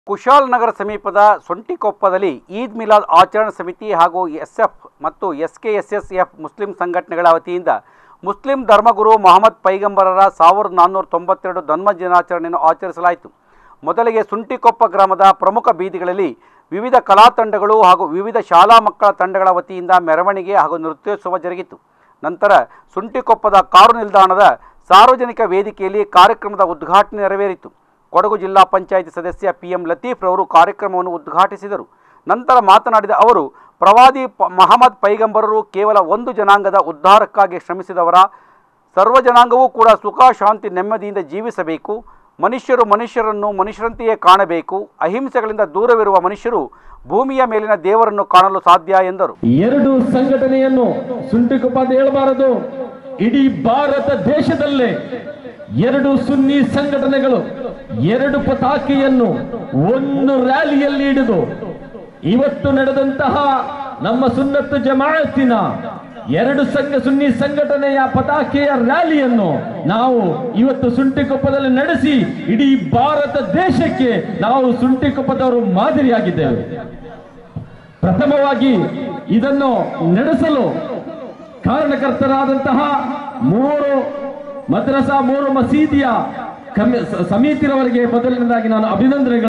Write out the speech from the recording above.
ಕುಶಾಲನಗರ ಸಮೀಪದ ಸೊಂಟಿಕೊಪ್ಪದಲ್ಲಿ ಈದ್ ಮಿಲಾದ್ ಆಚರಣಾ ಸಮಿತಿ ಹಾಗೂ ಎಸ್ಎಫ್ ಮತ್ತು ಎಸ್ಕೆಎಸ್ಎಸ್ಎಫ್ ಮುಸ್ಲಿಂ ಸಂಘಟನೆಗಳ ವತಿಯಿಂದ ಮುಸ್ಲಿಂ ಧರ್ಮಗುರು ಮೊಹಮ್ಮದ್ ಪೈಗಂಬರರ ಸಾವಿರದ ನಾನ್ನೂರ ತೊಂಬತ್ತೆರಡು ಧರ್ಮ ದಿನಾಚರಣೆಯನ್ನು ಆಚರಿಸಲಾಯಿತು ಮೊದಲಿಗೆ ಸುಂಟಿಕೊಪ್ಪ ಗ್ರಾಮದ ಪ್ರಮುಖ ಬೀದಿಗಳಲ್ಲಿ ವಿವಿಧ ಕಲಾ ತಂಡಗಳು ಹಾಗೂ ವಿವಿಧ ಶಾಲಾ ಮಕ್ಕಳ ತಂಡಗಳ ವತಿಯಿಂದ ಮೆರವಣಿಗೆ ಹಾಗೂ ನೃತ್ಯೋತ್ಸವ ಜರುಗಿತು ನಂತರ ಸುಂಟಿಕೊಪ್ಪದ ಕಾರು ನಿಲ್ದಾಣದ ಸಾರ್ವಜನಿಕ ವೇದಿಕೆಯಲ್ಲಿ ಕಾರ್ಯಕ್ರಮದ ಉದ್ಘಾಟನೆ ನೆರವೇರಿತು ಕೊಡಗು ಜಿಲ್ಲಾ ಪಂಚಾಯಿತಿ ಸದಸ್ಯ ಪಿ ಎಂ ಲತೀಫ್ ರವರು ಕಾರ್ಯಕ್ರಮವನ್ನು ಉದ್ಘಾಟಿಸಿದರು ನಂತರ ಮಾತನಾಡಿದ ಅವರು ಪ್ರವಾದಿ ಪ ಮಹಮ್ಮದ್ ಪೈಗಂಬರರು ಕೇವಲ ಒಂದು ಜನಾಂಗದ ಉದ್ಧಾರಕ್ಕಾಗಿ ಶ್ರಮಿಸಿದವರ ಸರ್ವ ಜನಾಂಗವೂ ಕೂಡ ಸುಖ ಶಾಂತಿ ನೆಮ್ಮದಿಯಿಂದ ಜೀವಿಸಬೇಕು ಮನುಷ್ಯರು ಮನುಷ್ಯರನ್ನು ಮನುಷ್ಯರಂತೆಯೇ ಕಾಣಬೇಕು ಅಹಿಂಸೆಗಳಿಂದ ದೂರವಿರುವ ಮನುಷ್ಯರು ಭೂಮಿಯ ಮೇಲಿನ ದೇವರನ್ನು ಕಾಣಲು ಸಾಧ್ಯ ಎಂದರು ಎರಡು ಸಂಘಟನೆಯನ್ನು ಸುಂಟಿಕೊಪ್ಪ ಅಂತ ಹೇಳಬಾರದು ಇಡೀ ಭಾರತ ದೇಶದಲ್ಲೇ ಎರಡು ಸುನ್ನಿ ಸಂಘಟನೆಗಳು ಎರಡು ಪತಾಕೆಯನ್ನು ಒಂದು ರ್ಯಾಲಿಯಲ್ಲಿ ಹಿಡಿದು ಇವತ್ತು ನಡೆದಂತಹ ನಮ್ಮ ಸುನ್ನತ್ತು ಜಮಾಅತ್ತಿನ ಎರಡು ಸಂಘ ಸುನ್ನಿ ಸಂಘಟನೆಯ ಪತಾಕೆಯ ರ್ಯಾಲಿಯನ್ನು ನಾವು ಇವತ್ತು ಸುಂಟಿಕೊಪ್ಪದಲ್ಲಿ ನಡೆಸಿ ಇಡೀ ಭಾರತ ದೇಶಕ್ಕೆ ನಾವು ಸುಂಟಿಕೊಪ್ಪದವರು ಮಾದರಿಯಾಗಿದ್ದೇವೆ ಪ್ರಥಮವಾಗಿ ಇದನ್ನು ನಡೆಸಲು ಕಾರಣಕರ್ತರಾದಂತಹ ಮೂರು ಮದ್ರಸಾ ಮೂರು ಮಸೀದಿಯ ಕಮ್ಮಿ- ಸ- ಸಮಿತಿರವರಿಗೆ ಮೊದಲನೇದಾಗಿ ನಾನು ಅಭಿನಂದನೆಗಳು